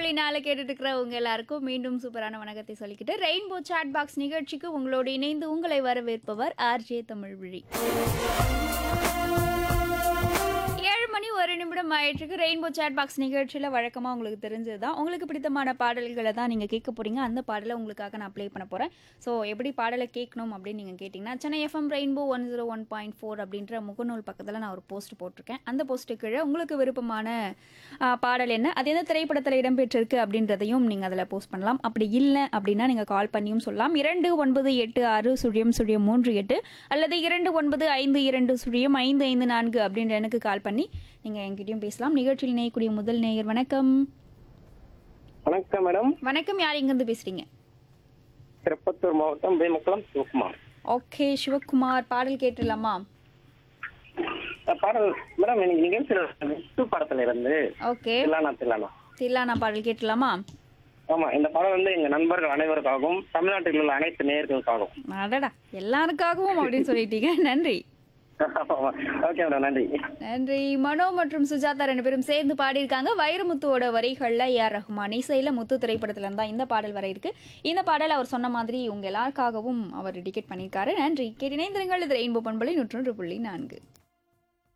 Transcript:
புள்ளி நாலு கேட்டுட்டு இருக்கிற உங்க எல்லாருக்கும் மீண்டும் சூப்பரான வணக்கத்தை சொல்லிக்கிட்டு ரெயின்போ சாட் பாக்ஸ் நிகழ்ச்சிக்கு உங்களோடு இணைந்து உங்களை வரவேற்பவர் ஆர்ஜே தமிழ்விழி ஏழு மணி ஒரு நிமிடம் ஆயிட்டுருக்கு ரெயின்போ சாட் பாக்ஸ் நிகழ்ச்சியில் வழக்கமாக உங்களுக்கு தெரிஞ்சது தான் உங்களுக்கு பிடித்தமான பாடல்களை தான் நீங்கள் கேட்க போகிறீங்க அந்த பாடலை உங்களுக்காக நான் ப்ளே பண்ண போகிறேன் ஸோ எப்படி பாடலை கேட்கணும் அப்படின்னு நீங்கள் கேட்டிங்கன்னா Chennai FM rainbow one zero one point four அப்படின்ற முகநூல் பக்கத்தில் நான் ஒரு போஸ்ட் போட்டிருக்கேன் அந்த போஸ்ட்டு கீழே உங்களுக்கு விருப்பமான ஆ, பாடல் என்ன அது எந்த திரைப்படத்தில் இடம்பெற்றிருக்கு அப்படின்றதையும் நீங்கள் அதில் போஸ்ட் பண்ணலாம் அப்படி இல்லை அப்படின்னா நீங்கள் கால் பண்ணியும் சொல்லலாம் இரண்டு ஒன்பது எட்டு ஆறு சுழியம் சுழியம் மூன்று எட்டு அல்லது இரண்டு ஒன்பது ஐந்து இரண்டு சுழியம் ஐந்து ஐந்து நான்கு அப்படின்ற எனக்கு கால் பண்ணி நீங்கள் என்கிட்டயும் பேசலாம் நிகழ்ச்சியில் இணையக்கூடிய முதல் நேயர் வணக்கம் வணக்கம் மேடம் வணக்கம் யார் எங்கேருந்து பேசுகிறீங்க திருப்பத்தூர் மாவட்டம் வேமக்குளம் சிவகுமார் ஓகே சிவகுமார் பாடல் கேட்டுடலாமா அஹ் பாடல் மேடம் இன்னைக்கு நிகழ்ச்சியில் விஷ்ணு படத்துல இருந்து ஓகே தில்லானா தில்லானா தில்லானா பாடல் கேட்டுடலாமா ஆமா இந்த படம் வந்து எங்க நண்பர்கள் அனைவருக்காகவும் தமிழ்நாட்டில் உள்ள அனைத்து நேயர்களுக்காகவும் அடடா எல்லாருக்காகவும் அப்படின்னு சொல்லிட்டீங்க நன்றி ஓகே மேடம் நன்றி நன்றி மனோ மற்றும் சுஜாதா ரெண்டு பேரும் சேர்ந்து பாடியிருக்காங்க வைரமுத்துவோட வரிகளில் ஏஆர் ரஹ்மான் இசையில் முத்து திரைப்படத்துல இருந்தா இந்த பாடல் வர இருக்கு இந்த பாடல் அவர் சொன்ன மாதிரி உங்க எல்லாருக்காகவும் அவர் டிக்கெட் பண்ணியிருக்காரு நன்றி கேட்டினைந்திருங்கள் இது ரெயின்போ பண்பலை நூற்றொன்று புள்ளி நான்கு